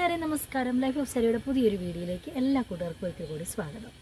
കൂട്ടുകാരെ നമസ്കാരം life of സരിയുടെ പുതിയൊരു വീഡിയോയിലേക്ക് എല്ലാ കൂട്ടുകാർക്കും ഒരിക്കൽ കൂടി സ്വാഗതം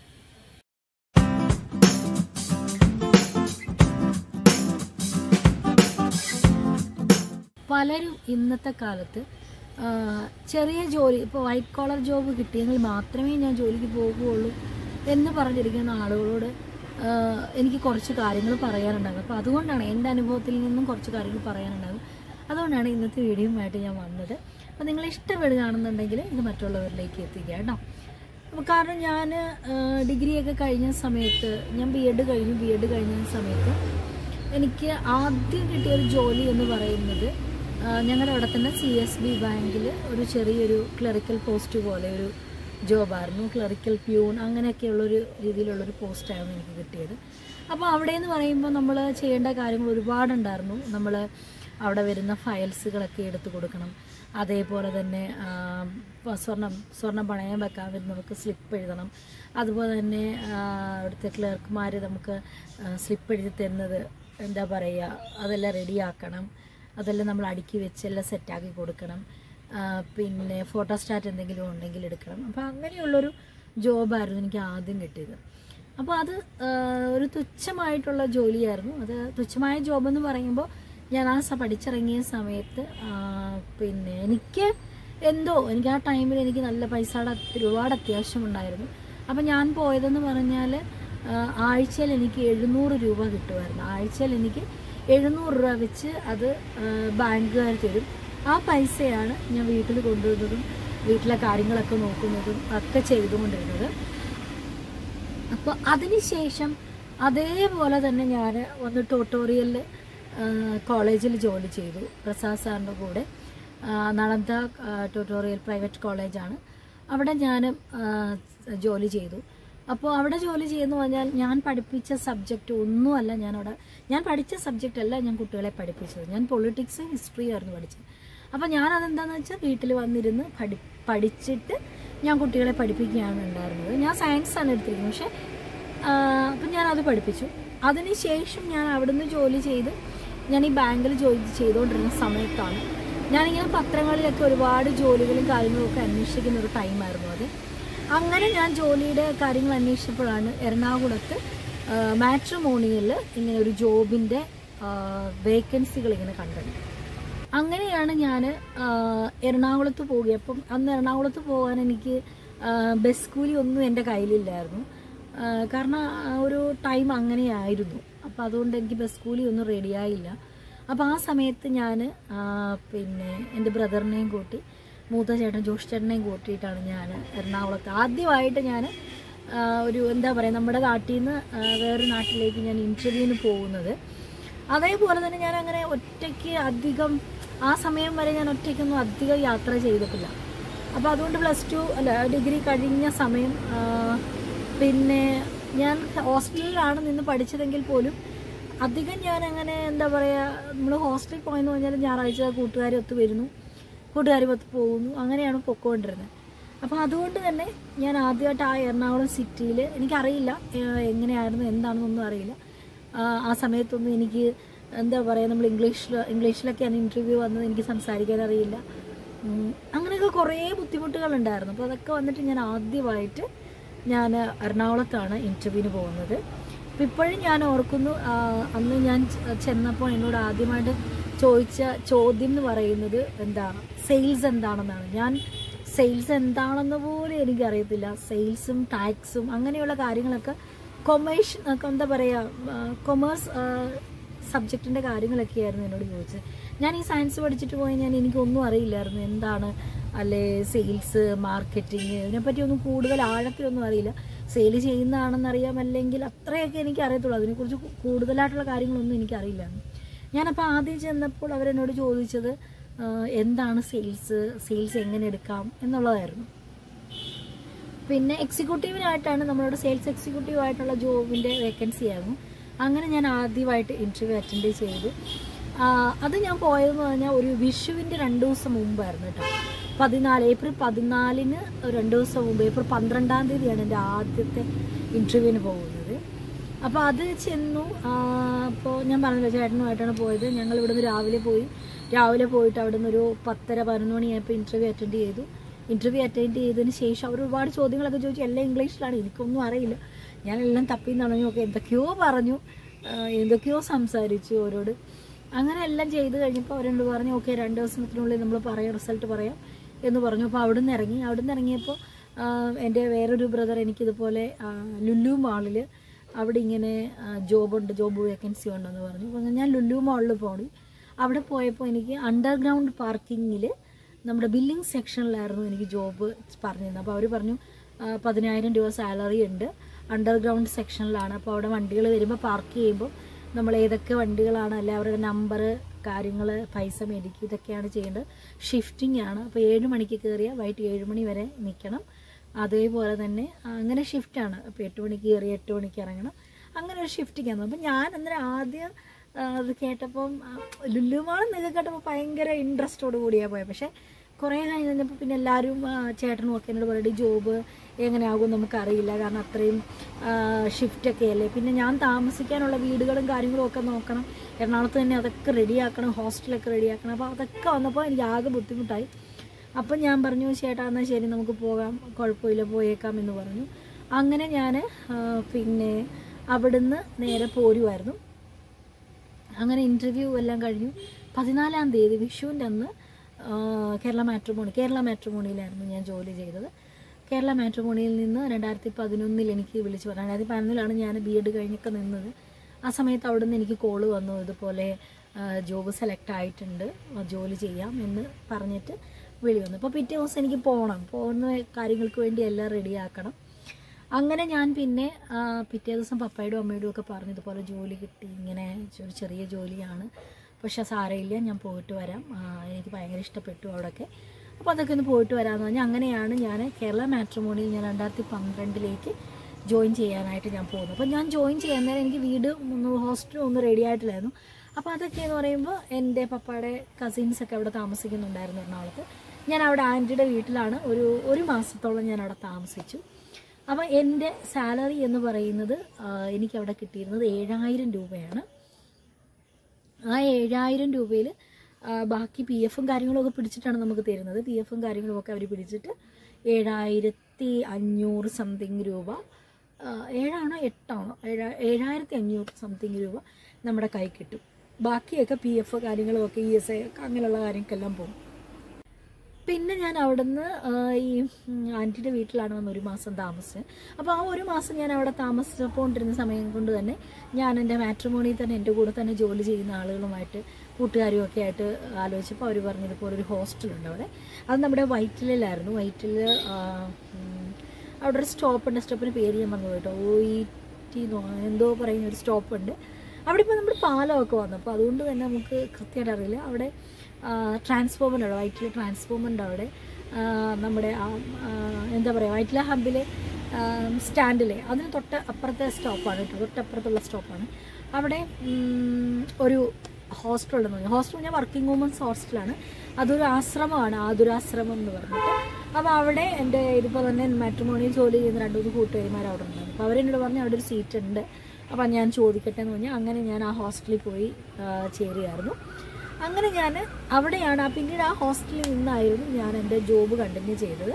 പലരും ഇന്നത്തെ കാലത്ത് ആ, ചെറിയ ജോലി ഇപ്പോൾ വൈറ്റ് കോളർ ജോബ് കിട്ടിയെങ്കിൽ മാത്രമേ ഞാൻ ജോലിക്ക് പോകുകയുള്ളൂ എന്ന് പറഞ്ഞിരിക്കുന്ന ആളുകളോട് ആ, എനിക്ക് കുറച്ച് കാര്യങ്ങൾ പറയാനുണ്ടാകും അപ്പോൾ അതുകൊണ്ടാണ് എൻ്റെ അനുഭവത്തിൽ നിന്നും കുറച്ച് കാര്യങ്ങൾ പറയാനുണ്ടാകും അതുകൊണ്ടാണ് ഇന്നത്തെ വീഡിയോയുമായിട്ട് ഞാൻ വന്നത് അപ്പോൾ നിങ്ങൾ ഇഷ്ടപ്പെടുകയാണെന്നുണ്ടെങ്കിൽ ഇത് മറ്റുള്ളവരിലേക്ക് എത്തിക്കുക കേട്ടോ അപ്പോൾ കാരണം ഞാൻ ഡിഗ്രിയൊക്കെ കഴിഞ്ഞ സമയത്ത് ഞാൻ ബി എഡ് കഴിഞ്ഞു ബി എഡ് കഴിഞ്ഞ സമയത്ത് എനിക്ക് ആദ്യം കിട്ടിയ ഒരു ജോലി എന്ന് പറയുന്നത് ആ, ഞങ്ങളുടെ അവിടെ തന്നെ സി എസ് ബി ബാങ്കിൽ ഒരു ചെറിയൊരു ക്ലറിക്കൽ പോസ്റ്റ് പോലെ ഒരു ജോബായിരുന്നു ക്ലറിക്കൽ പ്യൂൺ അങ്ങനെയൊക്കെയുള്ളൊരു രീതിയിലുള്ളൊരു പോസ്റ്റായിരുന്നു എനിക്ക് കിട്ടിയത് അപ്പോൾ അവിടെ എന്ന് പറയുമ്പോൾ നമ്മൾ ചെയ്യേണ്ട കാര്യങ്ങൾ ഒരുപാടുണ്ടായിരുന്നു നമ്മൾ അവിടെ വരുന്ന ഫയൽസുകളൊക്കെ എടുത്തു കൊടുക്കണം അതേപോലെ തന്നെ ആ, ഇപ്പൊ സ്വർണം സ്വർണം പണയം വെക്കാൻ വരുന്നവർക്ക് സ്ലിപ്പ് എഴുതണം അതുപോലെ തന്നെ ആ, അവിടുത്തെ ക്ലർക്കുമാർ നമുക്ക് സ്ലിപ്പ് എഴുതി തരുന്നത് എന്താ പറയുക അതെല്ലാം റെഡിയാക്കണം അതെല്ലാം നമ്മൾ അടുക്കി വെച്ച് എല്ലാം സെറ്റാക്കി കൊടുക്കണം ആ, പിന്നെ ഫോട്ടോസ്റ്റാറ്റ് എന്തെങ്കിലും ഉണ്ടെങ്കിൽ എടുക്കണം അപ്പോൾ അങ്ങനെയുള്ളൊരു ജോബായിരുന്നു എനിക്ക് ആദ്യം കിട്ടിയത് അപ്പോൾ അത് ആ, ഒരു തുച്ഛമായിട്ടുള്ള ജോലിയായിരുന്നു അത് തുച്ഛമായ ജോബ് എന്ന് പറയുമ്പോൾ ഞാൻ ആ സ പഠിച്ചിറങ്ങിയ സമയത്ത് ആ, പിന്നെ എനിക്ക് എന്തോ എനിക്ക് ആ ടൈമിൽ എനിക്ക് നല്ല പൈസയുടെ അത്യ- ഒരുപാട് അത്യാവശ്യമുണ്ടായിരുന്നു അപ്പം ഞാൻ പോയതെന്ന് പറഞ്ഞാൽ ആഴ്ചയിൽ എനിക്ക് എഴുന്നൂറ് രൂപ കിട്ടുമായിരുന്നു ആഴ്ചയിൽ എനിക്ക് എഴുന്നൂറ് രൂപ വെച്ച് അത് ആ, ബാങ്കുകാർ തരും ആ പൈസയാണ് ഞാൻ വീട്ടിൽ കൊണ്ടുവന്നതും വീട്ടിലെ കാര്യങ്ങളൊക്കെ നോക്കുന്നതും ഒക്കെ ചെയ്തുകൊണ്ടിരുന്നത് അപ്പോൾ അതിനുശേഷം അതേപോലെ തന്നെ ഞാൻ വന്ന് ട്യൂട്ടോറിയലിൽ കോളേജിൽ ജോലി ചെയ്തു പ്രസാദ് സാറിൻ്റെ കൂടെ ആ, നളന്ദ ട്യൂട്ടോറിയൽ പ്രൈവറ്റ് കോളേജാണ് അവിടെ ഞാൻ ജോലി ചെയ്തു അപ്പോൾ അവിടെ ജോലി ചെയ്യുന്നു പറഞ്ഞാൽ ഞാൻ പഠിപ്പിച്ച സബ്ജക്റ്റ് ഒന്നുമല്ല ഞാൻ അവിടെ ഞാൻ പഠിച്ച സബ്ജക്റ്റ് അല്ല ഞാൻ കുട്ടികളെ പഠിപ്പിച്ചത് ഞാൻ പൊളിറ്റിക്സ് ഹിസ്റ്ററി ആയിരുന്നു പഠിച്ചത് അപ്പോൾ ഞാൻ അതെന്താണെന്ന് വെച്ചാൽ വീട്ടിൽ വന്നിരുന്ന് പഠി പഠിച്ചിട്ട് ഞാൻ കുട്ടികളെ പഠിപ്പിക്കുകയാണ് ഉണ്ടായിരുന്നത് ഞാൻ സയൻസ് ആണ് എടുത്തിരിക്കുന്നത് പക്ഷേ അപ്പം ഞാൻ അത് പഠിപ്പിച്ചു അതിനുശേഷം ഞാൻ അവിടുന്ന് ജോലി ചെയ്ത് ഞാൻ ഈ ബാങ്കിൽ ജോലി ചെയ്തുകൊണ്ടിരുന്ന സമയത്താണ് ഞാനിങ്ങനെ പത്രങ്ങളിലൊക്കെ ഒരുപാട് ജോലികളും കാര്യങ്ങളും ഒക്കെ അന്വേഷിക്കുന്ന ഒരു ടൈമായിരുന്നു അത് അങ്ങനെ ഞാൻ ജോലിയുടെ കാര്യങ്ങൾ അന്വേഷിച്ചപ്പോഴാണ് എറണാകുളത്ത് മാട്രിമോണിയിൽ ഇങ്ങനെ ഒരു ജോബിൻ്റെ വേക്കൻസികൾ ഇങ്ങനെ കണ്ടത് അങ്ങനെയാണ് ഞാൻ എറണാകുളത്ത് പോകുക അപ്പം അന്ന് എറണാകുളത്ത് പോകാൻ എനിക്ക് ആ, ബസ് കൂലി ഒന്നും എൻ്റെ കയ്യിലില്ലായിരുന്നു ആ, കാരണം ആ ഒരു ടൈം അങ്ങനെയായിരുന്നു അപ്പോൾ അതുകൊണ്ട് എനിക്ക് ബസ് കൂലി ഒന്നും റെഡിയായില്ല അപ്പോൾ ആ സമയത്ത് ഞാൻ പിന്നെ എൻ്റെ ബ്രദറിനെയും കൂട്ടി മൂത്ത ചേട്ടൻ ജോഷ് ചേട്ടനെയും കൂട്ടിയിട്ടാണ് ഞാൻ എറണാകുളത്ത് ആദ്യമായിട്ട് ഞാൻ ഒരു എന്താ പറയുക നമ്മുടെ നാട്ടിൽ നിന്ന് ആ, വേറൊരു നാട്ടിലേക്ക് ഞാൻ ഇൻ്റർവ്യൂവിന് പോകുന്നത് അതേപോലെ തന്നെ ഞാൻ അങ്ങനെ ഒറ്റയ്ക്ക് അധികം ആ സമയം വരെ ഞാൻ ഒറ്റയ്ക്കൊന്നും അധികം യാത്ര ചെയ്തിട്ടില്ല അപ്പോൾ അതുകൊണ്ട് പ്ലസ് ടു അല്ല ഡിഗ്രി കഴിഞ്ഞ സമയം ആ, പിന്നെ ഞാൻ ഹോസ്റ്റലിലാണ് നിന്ന് പഠിച്ചതെങ്കിൽ പോലും അധികം ഞാൻ അങ്ങനെ എന്താ പറയുക നമ്മൾ ഹോസ്റ്റലിൽ പോയെന്ന് പറഞ്ഞാൽ ഞായറാഴ്ച കൂട്ടുകാരെ ഒത്ത് വരുന്നു കൂട്ടുകാരെ ഒത്ത് പോകുന്നു അങ്ങനെയാണ് പൊക്കോണ്ടിരുന്നത് അപ്പോൾ അതുകൊണ്ട് തന്നെ ഞാൻ ആദ്യമായിട്ട് ആ എറണാകുളം സിറ്റിയിൽ എനിക്കറിയില്ല ഏഹ്, എങ്ങനെയായിരുന്നു എന്താണെന്നൊന്നും അറിയില്ല ആ, ആ സമയത്തൊന്നും എനിക്ക് എന്താ പറയുക നമ്മൾ ഇംഗ്ലീഷിൽ ഇംഗ്ലീഷിലൊക്കെയാണ് ഇൻ്റർവ്യൂ വന്നത് എനിക്ക് സംസാരിക്കാൻ അറിയില്ല ഉം, അങ്ങനെയൊക്കെ കുറേ ബുദ്ധിമുട്ടുകളുണ്ടായിരുന്നു അപ്പോൾ അതൊക്കെ വന്നിട്ട് ഞാൻ ആദ്യമായിട്ട് ഞാൻ എറണാകുളത്താണ് ഇൻ്റർവ്യൂവിന് പോകുന്നത് അപ്പോൾ ഇപ്പോഴും ഞാൻ ഓർക്കുന്നു ആ, അന്ന് ഞാൻ ചെ- ചെന്നപ്പോൾ എന്നോട് ആദ്യമായിട്ട് ചോദിച്ച ചോദ്യം എന്ന് പറയുന്നത് എന്താ സെയിൽസ് എന്താണെന്നാണ് ഞാൻ സെയിൽസ് എന്താണെന്ന് പോലും എനിക്കറിയത്തില്ല സെയിൽസും ടാക്സും അങ്ങനെയുള്ള കാര്യങ്ങളൊക്കെ കൊമേഴ്സ് എന്താ പറയുക കൊമേഴ്സ് സബ്ജക്റ്റിൻ്റെ കാര്യങ്ങളൊക്കെയായിരുന്നു എന്നോട് ചോദിച്ചത് ഞാൻ ഈ സയൻസ് പഠിച്ചിട്ട് പോയി ഞാൻ എനിക്കൊന്നും അറിയില്ലായിരുന്നു എന്താണ് അല്ലെ സെയിൽസ് മാർക്കറ്റിംഗ് ഇതിനെപ്പറ്റി ഒന്നും കൂടുതൽ ആഴത്തിലൊന്നും അറിയില്ല സെയിൽ ചെയ്യുന്നതാണെന്നറിയാം അല്ലെങ്കിൽ അത്രയൊക്കെ എനിക്ക് അറിയത്തുള്ളൂ അതിനെക്കുറിച്ച് കു- കൂടുതലായിട്ടുള്ള കാര്യങ്ങളൊന്നും എനിക്കറിയില്ലായിരുന്നു ഞാനപ്പോൾ ആദ്യം ചെന്നപ്പോൾ അവരെന്നോട് ചോദിച്ചത് ആ, എന്താണ് സെയിൽസ് സെയിൽസ് എങ്ങനെ എടുക്കാം എന്നുള്ളതായിരുന്നു പിന്നെ എക്സിക്യൂട്ടീവിനായിട്ടാണ് നമ്മളോട് സെയിൽസ് എക്സിക്യൂട്ടീവ് ആയിട്ടുള്ള ജോബിൻ്റെ വേക്കൻസി ആയിരുന്നു അങ്ങനെ ഞാൻ ആദ്യമായിട്ട് ഇൻ്റർവ്യൂ അറ്റൻഡ് ചെയ്തു ആ, അത് ഞാൻ പോയതെന്ന് പറഞ്ഞാൽ ഒരു വിഷുവിൻ്റെ രണ്ട് ദിവസം മുമ്പായിരുന്നു കേട്ടോ പതിനാല് ഏപ്രിൽ പതിനാലിന് രണ്ട് ദിവസം മുമ്പ് ഏപ്രിൽ പന്ത്രണ്ടാം തീയതിയാണ് എൻ്റെ ആദ്യത്തെ ഇൻ്റർവ്യൂവിന് പോകുന്നത് അപ്പോൾ അത് ചെന്നു അപ്പോൾ ഞാൻ പറഞ്ഞല്ലോ ചേട്ടനുമായിട്ടാണ് പോയത് ഞങ്ങൾ ഇവിടുന്ന് രാവിലെ പോയി രാവിലെ പോയിട്ട് അവിടെ നിന്ന് ഒരു പത്തര പതിനൊന്ന് മണിയായപ്പോൾ ഇൻ്റർവ്യൂ അറ്റൻഡ് ചെയ്തു ഇൻ്റർവ്യൂ അറ്റൻഡ് ചെയ്തതിന് ശേഷം അവർ ഒരുപാട് ചോദ്യങ്ങളൊക്കെ ചോദിച്ചു എല്ലാം ഇംഗ്ലീഷിലാണ് എനിക്കൊന്നും അറിയില്ല ഞാനെല്ലാം തപ്പി നടന്നു ഒക്കെ എന്തൊക്കെയോ പറഞ്ഞു ആ, എന്തൊക്കെയോ സംസാരിച്ചു അവരോട് അങ്ങനെ എല്ലാം ചെയ്ത് കഴിഞ്ഞപ്പോൾ അവരോട് പറഞ്ഞു ഓക്കെ രണ്ട് ദിവസത്തിനുള്ളിൽ നമ്മൾ പറയാം റിസൾട്ട് പറയാം എന്ന് പറഞ്ഞു അപ്പോൾ അവിടുന്ന് ഇറങ്ങി അവിടുന്ന് ഇറങ്ങിയപ്പോൾ ആ, എൻ്റെ വേറൊരു ബ്രദർ എനിക്കിതുപോലെ ആ, ലുലു മാളിൽ അവിടെ ഇങ്ങനെ ജോബുണ്ട് ജോബ് വേക്കൻസി ഉണ്ടെന്ന് പറഞ്ഞു അപ്പോൾ ഞാൻ ലുലു മാളിൽ പോയി അവിടെ പോയപ്പോൾ എനിക്ക് അണ്ടർഗ്രൗണ്ട് പാർക്കിങ്ങിൽ നമ്മുടെ ബില്ലിംഗ് സെക്ഷനിലായിരുന്നു എനിക്ക് ജോബ് പറഞ്ഞിരുന്നത് അപ്പോൾ അവർ പറഞ്ഞു ആ, പതിനായിരം രൂപ സാലറി ഉണ്ട് അണ്ടർഗ്രൗണ്ട് സെക്ഷനിലാണ് അപ്പോൾ അവിടെ വണ്ടികൾ വരുമ്പോൾ പാർക്ക് ചെയ്യുമ്പോൾ നമ്മൾ ഏതൊക്കെ വണ്ടികളാണ് അല്ലെ അവരുടെ നമ്പർ കാര്യങ്ങൾ പൈസ മേടിക്കും ഇതൊക്കെയാണ് ചെയ്യേണ്ടത് ഷിഫ്റ്റിംഗ് ആണ് അപ്പോൾ ഏഴ് മണിക്ക് കയറിയാൽ വൈകിട്ട് ഏഴ് മണി വരെ നിൽക്കണം അതേപോലെ തന്നെ അങ്ങനെ ഷിഫ്റ്റാണ് അപ്പോൾ എട്ട് മണിക്ക് കയറി എട്ട് മണിക്ക് ഇറങ്ങണം അങ്ങനെ ഒരു ഷിഫ്റ്റിംഗ് ആണ് അപ്പോൾ ഞാൻ അന്നേരം ആദ്യം ആ, അത് കേട്ടപ്പം ആ, ലുലുമാൾ എന്നൊക്കെ കേട്ടപ്പോൾ ഭയങ്കര ഇൻട്രസ്റ്റോട് കൂടിയാണ് പോയത് പക്ഷേ കുറേ കഴിഞ്ഞ് കഴിഞ്ഞപ്പോൾ പിന്നെ എല്ലാവരും ആ, ചേട്ടനും ഒക്കെ എന്നോട് പറയുന്നത് ജോബ് എങ്ങനെയാകും നമുക്കറിയില്ല കാരണം അത്രയും ഷിഫ്റ്റൊക്കെ അല്ലേ പിന്നെ ഞാൻ താമസിക്കാനുള്ള വീടുകളും കാര്യങ്ങളും ഒക്കെ നോക്കണം എറണാകുളത്ത് തന്നെ അതൊക്കെ റെഡിയാക്കണം ഹോസ്റ്റലൊക്കെ റെഡിയാക്കണം അപ്പോൾ അതൊക്കെ വന്നപ്പോൾ എനിക്ക് ആകെ ബുദ്ധിമുട്ടായി അപ്പം ഞാൻ പറഞ്ഞു ചേട്ടാ എന്നാൽ ശരി നമുക്ക് പോകാം കുഴപ്പമില്ല പോയേക്കാം എന്ന് പറഞ്ഞു അങ്ങനെ ഞാൻ പിന്നെ അവിടുന്ന് നേരെ പോരുമായിരുന്നു അങ്ങനെ ഇൻ്റർവ്യൂ എല്ലാം കഴിഞ്ഞു പതിനാലാം തീയതി വിഷുവിൻ്റെ അന്ന് ആ, കേരള മാട്രിമോണി കേരള മാട്രിമോണിയിലായിരുന്നു ഞാൻ ജോലി ചെയ്തത് കേരള മാട്രിമോണിയിൽ നിന്ന് രണ്ടായിരത്തി പതിനൊന്നിൽ എനിക്ക് വിളിച്ചു പറഞ്ഞു രണ്ടായിരത്തി പതിനൊന്നിലാണ് ഞാൻ ബി എഡ് കഴിഞ്ഞൊക്കെ നിന്നത് ആ സമയത്ത് അവിടെ നിന്ന് എനിക്ക് കോള് വന്നു ഇതുപോലെ ആ, ജോബ് സെലക്ട് ആയിട്ടുണ്ട് ആ, ജോലി ചെയ്യാം എന്ന് പറഞ്ഞിട്ട് വിളി വന്നു അപ്പോൾ പിറ്റേ ദിവസം എനിക്ക് പോകണം പോകുന്ന കാര്യങ്ങൾക്ക് വേണ്ടി എല്ലാം റെഡിയാക്കണം അങ്ങനെ ഞാൻ പിന്നെ ആ, പിറ്റേ ദിവസം പപ്പയോടും അമ്മയോടും ഒക്കെ പറഞ്ഞു ഇതുപോലെ ജോലി കിട്ടി ഇങ്ങനെ ഒരു ചെറിയ ജോലിയാണ് പക്ഷെ സാരമില്ല ഞാൻ പോയിട്ട് വരാം ആ, എനിക്ക് ഭയങ്കര ഇഷ്ടപ്പെട്ടു അവിടെയൊക്കെ അപ്പോൾ അതൊക്കെ ഒന്ന് പോയിട്ട് വരാമെന്ന് പറഞ്ഞാൽ അങ്ങനെയാണ് ഞാൻ കേരള മാട്രിമോണിയിൽ ഞാൻ രണ്ടായിരത്തി പന്ത്രണ്ടിലേക്ക് ജോയിൻ ചെയ്യാനായിട്ട് ഞാൻ പോകുന്നത് അപ്പോൾ ഞാൻ ജോയിൻ ചെയ്യാൻ നേരം എനിക്ക് വീട് ഒന്ന് ഹോസ്റ്റലും ഒന്നും റെഡി ആയിട്ടില്ലായിരുന്നു അപ്പോൾ അതൊക്കെ എന്ന് പറയുമ്പോൾ എൻ്റെ പപ്പയുടെ കസിൻസൊക്കെ അവിടെ താമസിക്കുന്നുണ്ടായിരുന്നു എറണാകുളത്ത് ഞാൻ അവിടെ ആൻറ്റിയുടെ വീട്ടിലാണ് ഒരു ഒരു മാസത്തോളം ഞാൻ അവിടെ താമസിച്ചു അപ്പോൾ എൻ്റെ സാലറി എന്ന് പറയുന്നത് ആ, എനിക്കവിടെ കിട്ടിയിരുന്നത് ഏഴായിരം രൂപയാണ് ആ ഏഴായിരം രൂപയിൽ ബാക്കി പി എഫും കാര്യങ്ങളും ഒക്കെ പിടിച്ചിട്ടാണ് നമുക്ക് തരുന്നത് പി എഫും കാര്യങ്ങളും ഒക്കെ അവർ പിടിച്ചിട്ട് ഏഴായിരത്തി അഞ്ഞൂറ് സംതിങ് രൂപ ആ, ഏഴാണോ എട്ടാണോ ഏഴാ ഏഴായിരത്തി അഞ്ഞൂറ് സംതിങ് രൂപ നമ്മുടെ കൈ കിട്ടും ബാക്കിയൊക്കെ പി എഫ് കാര്യങ്ങളും ഒക്കെ ഇ എസ് ഐ അങ്ങനെയുള്ള കാര്യങ്ങൾക്കെല്ലാം പോകും പിന്നെ ഞാൻ അവിടുന്ന് ആ, ഈ ആൻറ്റിയുടെ വീട്ടിലാണ് വന്ന് ഒരു മാസം താമസിച്ചത് അപ്പോൾ ആ ഒരു മാസം ഞാൻ അവിടെ താമസിച്ചുകൊണ്ടിരുന്ന സമയം കൊണ്ട് തന്നെ ഞാൻ എൻ്റെ മാട്രിമോണിയിൽ തന്നെ എൻ്റെ കൂടെ തന്നെ ജോലി ചെയ്യുന്ന ആളുകളുമായിട്ട് കൂട്ടുകാരും ഒക്കെ ആയിട്ട് ആലോചിച്ചപ്പോൾ അവർ പറഞ്ഞതുപോലെ ഒരു ഹോസ്റ്റലുണ്ട് അവിടെ അത് നമ്മുടെ വൈറ്റിലായിരുന്നു വൈറ്റിൽ അവിടെ ഒരു സ്റ്റോപ്പുണ്ട് സ്റ്റോപ്പിന് പേര് ഞാൻ പറഞ്ഞു കേട്ടോ ഒ ഇ ടി എന്തോ പറയുന്ന ഒരു സ്റ്റോപ്പുണ്ട് അവിടെ ഇപ്പോൾ നമ്മുടെ പാലമൊക്കെ വന്നു അപ്പോൾ അതുകൊണ്ട് തന്നെ നമുക്ക് കൃത്യമായിട്ട് അറിയില്ല അവിടെ ട്രാൻസ്ഫോമർ ഉണ്ട് വൈറ്റിലെ ട്രാൻസ്ഫോമർ ഉണ്ട് അവിടെ ആ, നമ്മുടെ ആ, ആ, എന്താ പറയുക വൈറ്റില ഹബിലെ സ്റ്റാൻഡിലെ അതിന് തൊട്ട് അപ്പുറത്തെ സ്റ്റോപ്പാണ് കേട്ടോ തൊട്ടപ്പുറത്തുള്ള സ്റ്റോപ്പാണ് അവിടെ ഉം, ഒരു ഹോസ്റ്റൽ ഉണ്ടെന്ന് പറഞ്ഞു ഹോസ്റ്റൽ ഞാൻ വർക്കിംഗ് വുമൻസ് ഹോസ്റ്റലാണ് അതൊരു ആശ്രമമാണ് ആതുരാശ്രമം എന്ന് പറഞ്ഞിട്ട് അപ്പോൾ അവിടെ എൻ്റെ ഇതുപോലെ തന്നെ മാട്രിമോണിയിൽ ജോലി ചെയ്യുന്ന രണ്ട് മൂന്ന് കൂട്ടുകാരിമാർ അവിടെ ഉണ്ടായിരുന്നു അപ്പോൾ അവരെന്നോട് പറഞ്ഞു അവിടെ ഒരു സീറ്റ് ഉണ്ട് അപ്പം ഞാൻ ചോദിക്കട്ടെ എന്ന് പറഞ്ഞാൽ അങ്ങനെ ഞാൻ ആ ഹോസ്റ്റലിൽ പോയി ആ, ചേരുകയായിരുന്നു അങ്ങനെ ഞാൻ അവിടെയാണ് ആ പിന്നീട് ആ ഹോസ്റ്റലിൽ നിന്നായിരുന്നു ഞാൻ എൻ്റെ ജോബ് കണ്ടിന്യൂ ചെയ്തത്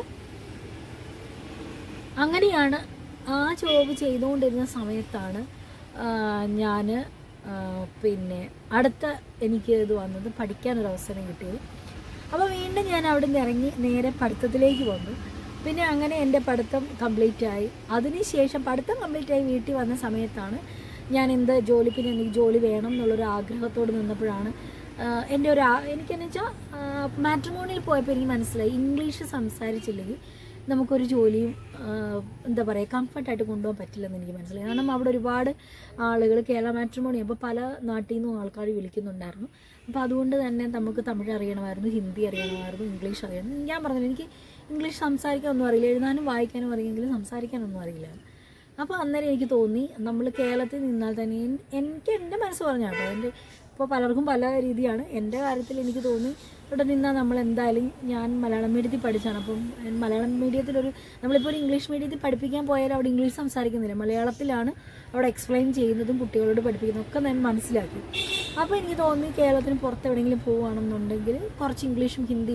അങ്ങനെയാണ് ആ ജോബ് ചെയ്തുകൊണ്ടിരുന്ന സമയത്താണ് ഞാൻ പിന്നെ അടുത്ത എനിക്ക് ഇത് വന്നത് പഠിക്കാനൊരു അവസരം കിട്ടിയത് അപ്പോൾ വീണ്ടും ഞാൻ അവിടെ നിന്ന് ഇറങ്ങി നേരെ പഠിത്തത്തിലേക്ക് വന്നു പിന്നെ അങ്ങനെ എൻ്റെ പഠിത്തം കംപ്ലീറ്റ് ആയി അതിനുശേഷം പഠിത്തം കംപ്ലീറ്റ് ആയി വീട്ടിൽ വന്ന സമയത്താണ് ഞാൻ എന്ത് ജോലി പിന്നെ എനിക്ക് ജോലി വേണം എന്നുള്ളൊരു ആഗ്രഹത്തോട് നിന്നപ്പോഴാണ് ആഹ് എൻ്റെ ഒരു ആ- എനിക്കെന്ന് വെച്ചാൽ മാട്രിമോണിയിൽ പോയപ്പോൾ എനിക്ക് മനസ്സിലായി ഇംഗ്ലീഷ് സംസാരിച്ചില്ലെങ്കിൽ നമുക്കൊരു ജോലിയും ആഹ് എന്താ പറയുക കംഫർട്ടായിട്ട് കൊണ്ടുപോകാൻ പറ്റില്ലെന്ന് എനിക്ക് മനസ്സിലായി കാരണം അവിടെ ഒരുപാട് ആളുകൾ കേരള മാട്രിമോണി അപ്പോൾ പല നാട്ടിൽ നിന്നും ആൾക്കാർ വിളിക്കുന്നുണ്ടായിരുന്നു അപ്പോൾ അതുകൊണ്ട് തന്നെ നമുക്ക് തമിഴ് അറിയണമായിരുന്നു ഹിന്ദി അറിയണമായിരുന്നു ഇംഗ്ലീഷ് അറിയണം ഞാൻ പറഞ്ഞില്ല എനിക്ക് ഇംഗ്ലീഷ് സംസാരിക്കാനൊന്നും അറിയില്ല എഴുതാനും വായിക്കാനും അറിയെങ്കിലും സംസാരിക്കാനൊന്നും അറിയില്ല അപ്പോൾ അന്നേരം എനിക്ക് തോന്നി നമ്മൾ കേരളത്തിൽ നിന്നാൽ തന്നെ എൻ- എനിക്ക് എൻ്റെ മനസ്സ് പറഞ്ഞ കേട്ടോ എൻ്റെ ഇപ്പോൾ പലർക്കും പല രീതിയാണ് എൻ്റെ കാര്യത്തിൽ എനിക്ക് തോന്നി ഇവിടെ നിന്നാൽ നമ്മൾ എന്തായാലും ഞാൻ മലയാളം മീഡിയത്തിൽ പഠിച്ചാണ് അപ്പം മലയാളം മീഡിയത്തിലൊരു നമ്മളിപ്പോൾ ഒരു ഇംഗ്ലീഷ് മീഡിയത്തിൽ പഠിപ്പിക്കാൻ പോയാൽ അവിടെ ഇംഗ്ലീഷ് സംസാരിക്കുന്നില്ല മലയാളത്തിലാണ് അവിടെ എക്സ്പ്ലെയിൻ ചെയ്യുന്നതും കുട്ടികളോട് പഠിപ്പിക്കുന്നതും ഒക്കെ ഞാൻ മനസ്സിലാക്കി അപ്പോൾ എനിക്ക് തോന്നി കേരളത്തിന് പുറത്ത് എവിടെയെങ്കിലും പോവുകയാണെന്നുണ്ടെങ്കിൽ കുറച്ച് ഇംഗ്ലീഷും ഹിന്ദിയും